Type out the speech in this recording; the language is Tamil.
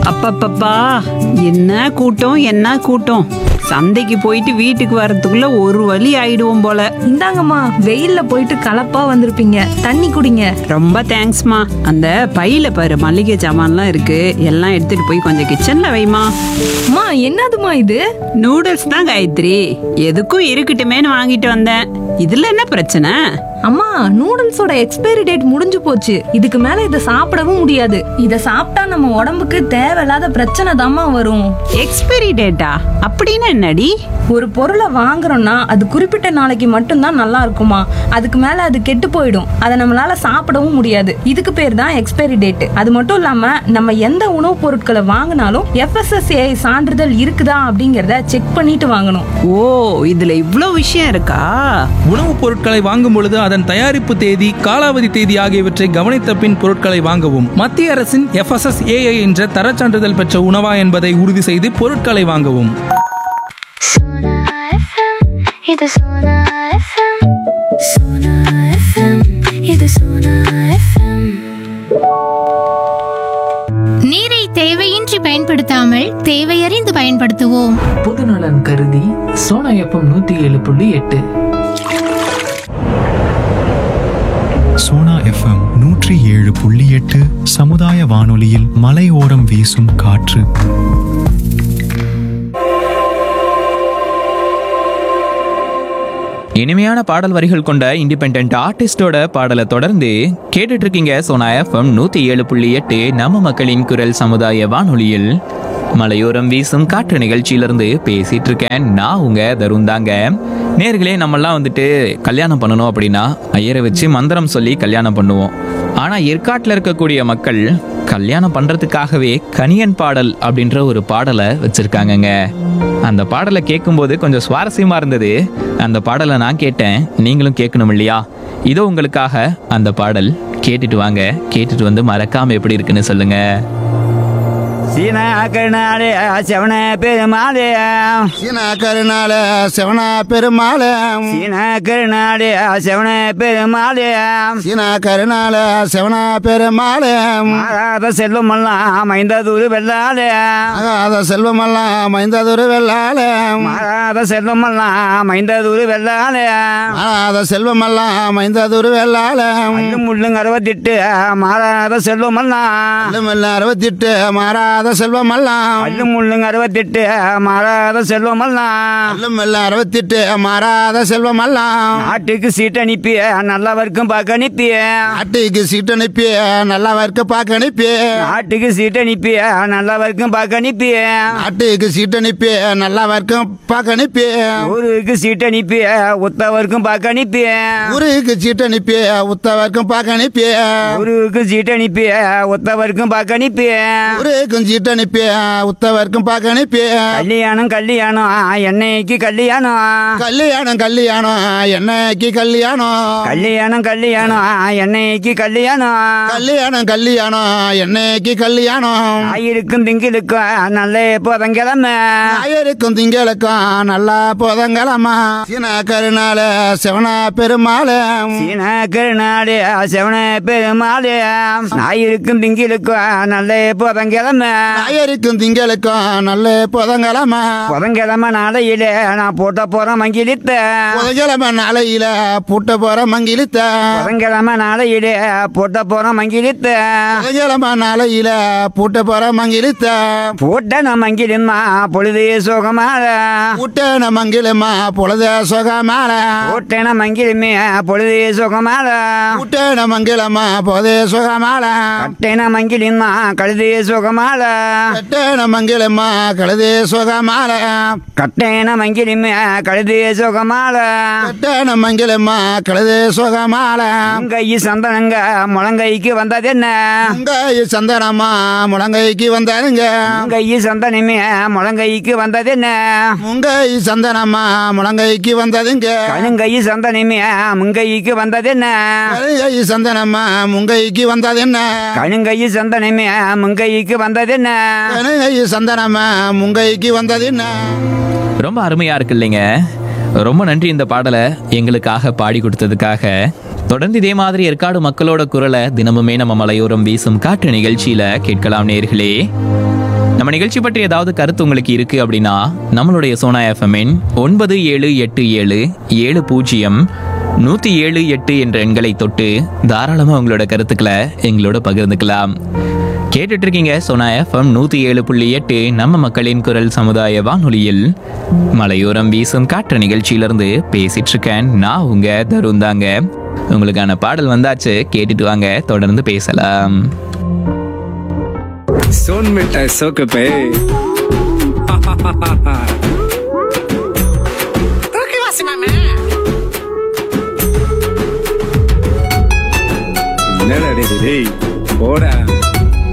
அப்பப்பப்பா என்ன கூட்டம் என்ன கூட்டம் சந்தைக்கு போயிட்டு வீட்டுக்கு வர்றதுக்குள்ள ஒரு வழி ஆயிடுவோம் போல இந்தாங்கம்மா வெயில்ல போயிட்டு கலப்பா வந்திருப்பீங்க தண்ணி குடிங்க ரொம்ப தேங்க்ஸ்மா அந்த பையில பாரு மளிகை சாமான்லாம் இருக்கு எல்லாம் எடுத்துட்டு போய் கொஞ்சம் கிச்சன்ல வைமா அம்மா என்னதுமா இது நூடுல்ஸ் தான் காயத்ரி எதுக்கும் இருக்கட்டுமேன்னு வாங்கிட்டு வந்தேன் இதுல என்ன பிரச்சனை அம்மா நூடுல்ஸோட எக்ஸ்பைரி டேட் முடிஞ்சு போச்சு இதுக்கு மேல இதை சாப்பிடவும் முடியாது இத சாப்பிட்டா நம்ம உடம்புக்கு தேவையில்லாத பிரச்சனை தாம்மா வரும் எக்ஸ்பைரி டேட்டா அப்படின்னு என்னடி ஒரு பொருளை வாங்குறோம்னா அது குறிப்பிட்ட நாளைக்கு மட்டும்தான் நல்லா இருக்குமா அதுக்கு மேல அது கெட்டு போயிடும் அதை நம்மளால சாப்பிடவும் முடியாது இதுக்கு பேர் தான் எக்ஸ்பைரி டேட் அது மட்டும் இல்லாம நம்ம எந்த உணவுப் பொருட்களை வாங்கினாலும் எஃப்எஸ்எஸ்ஏ சான்றிதழ் இருக்குதா அப்படிங்கறத செக் பண்ணிட்டு வாங்கணும் ஓ இதுல இவ்ளோ விஷயம் இருக்கா உணவுப் பொருட்களை வாங்கும் பொழுது அதன் தயாரிப்பு தேதி காலாவதி தேதி ஆகியவற்றை கவனித்த பின் பொருட்களை வாங்கவும் மத்திய அரசின் எஃப்எஸ்எஸ்ஏஐ என்ற தரச் சான்றிதழ் பெற்ற உணவா என்பதை உறுதி செய்து பொருட்களை வாங்கவும் Sona FM, இது Sona FM. Sona FM, இது Sona FM. நீரை தேவையின்றி பயன்படுத்தாமல் தேவையறிந்து பயன்படுத்துவோம் பொதுநலன் கருதி சோனா எஃப்எம் நூத்தி ஏழு புள்ளி எட்டு சோனா எஃப்எம் நூற்றி ஏழு புள்ளி எட்டு சமுதாய வானொலியில் மலையோரம் வீசும் காற்று இனிமையான பாடல் வரிகள் கொண்ட இண்டிபெண்ட் ஆர்டிஸ்டோட பாடலை தொடர்ந்து கேட்டுட்டு இருக்கீங்க சோனா எஃப்எம் நூத்தி ஏழு புள்ளி எட்டு நம்ம மக்களின் குரல் சமுதாய வானொலியில் மலையோரம் வீசும் காற்று நிகழ்ச்சியிலிருந்து பேசிட்டு இருக்கேன் நான் உங்க தருண் தாங்க நேர்களே நம்மெல்லாம் வந்துட்டு கல்யாணம் பண்ணணும் அப்படின்னா ஐயரை வச்சு மந்திரம் சொல்லி கல்யாணம் பண்ணுவோம் ஆனா ஏற்காட்டில் இருக்கக்கூடிய மக்கள் கல்யாணம் பண்றதுக்காகவே கனியன் பாடல் அப்படின்ற ஒரு பாடலை வச்சிருக்காங்கங்க அந்த பாடலை கேட்கும்போது கொஞ்சம் சுவாரஸ்யமா இருந்தது அந்த பாடலை நான் கேட்டேன் நீங்களும் கேட்கணும் இல்லையா இதோ உங்களுக்காக அந்த பாடல் கேட்டுட்டு வாங்க கேட்டுட்டு வந்து மறக்காம எப்படி இருக்குன்னு சொல்லுங்க சீனா கருணாலே செவன பெருமாளே சீனா கருணால செவனா பெருமாளே சீனா கருணாலே செவன பெருமாளே சீனா கருணால செவனா பெருமாளே மாறாத செல்வமெல்லாம் மைந்ததூரு வெள்ளாலே ஆகாத செல்வமெல்லாம் மைந்ததொரு வெள்ளாலே மாறாத செல்வமெல்லாம் மைந்ததூரு வெள்ளாலே ஆகாத செல்வமெல்லாம் மைந்ததொரு வெள்ளாலே முள்ளும் முள்ளுங்க அறுபத்தெட்டு மாறாத செல்வமெல்லாம் அறுபத்தெட்டு மாறாத செல்வமெல்லாம் அள்ளும் முள்ளுங்க அறுபத்தெட்டு மாறாத செல்வமெல்லாம் அல்லும் எல்லாம் அறுபத்தெட்டு மாறாத செல்வமெல்லாம் நாட்டுக்கு சீட் அனுப்பி நல்லவர்க்கும் பார்க்க அனுப்பி நாட்டுக்கு சீட்டு அனுப்பி நல்லா வர்க்க பார்க்க அனுப்பி நாட்டுக்கு சீட் அனுப்பி நல்லவர்க்கும் பார்க்க அனுப்பி நாட்டுக்கு சீட்டு அனுப்பி நல்லா வர்க்கம் பார்க்க அனுப்பி ஊருக்கு சீட் அனுப்பி உத்தவருக்கும் பார்க்க அனுப்பி ஊருக்கு சீட்டு அனுப்பி உத்தவர்க்கும் பார்க்க அனுப்பி ஊருக்கு சீட் அனுப்பி உத்தவருக்கும் பார்க்க அனுப்பி ஊருக்கும் சீட்டு அனுப்பி உத்தவர்க்கும் பார்க்க அனுப்பி கல்யாணம் கல்யாணம் என்னைக்கு கல்யாணம் கல்யாணம் கல்யாணம் என்னைக்கு கல்யாணம் கல்யாணம் கல்யாணம் என்னைக்கு கல்யாணம் கல்யாணம் கல்யாணம் என்னைக்கு கல்யாணம் ஆயிருக்கும் திங்களுக்கும் நல்ல போதங்கிழமை ஆயருக்கும் திங்களுக்கும் நல்லா போதங்கலாமா சீனா கருணால செவனா பெருமாளே சீன கருநாடு செவன பெருமாளே ஞாயிறுக்கும் திங்களுக்கும் நல்ல போதங்கிழமை ஆயருக்கும் திங்களுக்கும் நல்ல போதங்கலாமா புதன்கிழமை நாளையில நான் போட்ட போறேன் மங்கிலித்த புதன்கிழமை நாளையில பூட்ட போற மங்கிலித்த புதன்கிழமை நாளையில போட்ட போறேன் மங்கிலித்த புதன்கிழமை நாளையில பூட்ட போற மங்கிலித்த போட்ட நான் மங்கிலிம்மா பொழுது சுகமால பூட்டன மங்கிலமா பொழுத சுகமால போட்டேன மங்கிலுமே பொழுது சுகமால பூட்டன மங்கிலமா பொதே சுகமால கட்டேன மங்கிலிம்மா கழுது சுகமால கட்டன மங்கிலமா கழுதே சுகமால கட்டேன மங்கிலுமே கழுது சுகமால கட்டன மங்கிலமா கழுதே சுகமால உங்கை சந்தனங்க முழங்கைக்கு வந்தது என்ன உங்க சந்தனமா முழங்கைக்கு வந்தாருங்க உங்கை சந்தனமே முழங்கைக்கு வந்தது என்ன உங்க சந்தனமா முழங்கைக்கு வந்ததுங்க கழுங்கை சந்தனமே முங்கைக்கு வந்தது என்ன கழுகை சந்தனமா முங்கைக்கு வந்தது என்ன கழுங்கை சந்தனமே முங்கைக்கு வந்தது என்ன கழுகை சந்தனமா முங்கைக்கு வந்தது என்ன ரொம்ப அருமையா இருக்கு இல்லைங்க ரொம்ப நன்றி இந்த பாடலை எங்களுக்காக பாடி கொடுத்ததுக்காக தொடர்ந்து இதே மாதிரி ஏற்காடு மக்களோட குரலை தினமுமே நம்ம மலையோரம் வீசும் காற்று நிகழ்ச்சியில கேட்கலாம் நேர்களே நம்ம நிகழ்ச்சி பற்றி ஏதாவது கருத்து உங்களுக்கு இருக்கு அப்படின்னா நம்மளுடைய சோனா எஃப்எம்மின் ஒன்பது ஏழு எட்டு ஏழு ஏழு பூஜ்ஜியம் நூற்றி ஏழு எட்டு என்ற எண்களை தொட்டு தாராளமாக உங்களோட கருத்துக்களை எங்களோட பகிர்ந்துக்கலாம் கேட்டுட்டு இருக்கீங்க சோனா எஃப்எம் நூற்றி ஏழு புள்ளி எட்டு நம்ம மக்களின் குரல் சமுதாய வானொலியில் மலையோரம் வீசும் காற்று நிகழ்ச்சியிலிருந்து பேசிட்டு இருக்கேன் நான் உங்க தருண் தாங்க உங்களுக்கான பாடல் வந்தாச்சு கேட்டுட்டு வாங்க தொடர்ந்து பேசலாம் सोन मिठाई सो के पे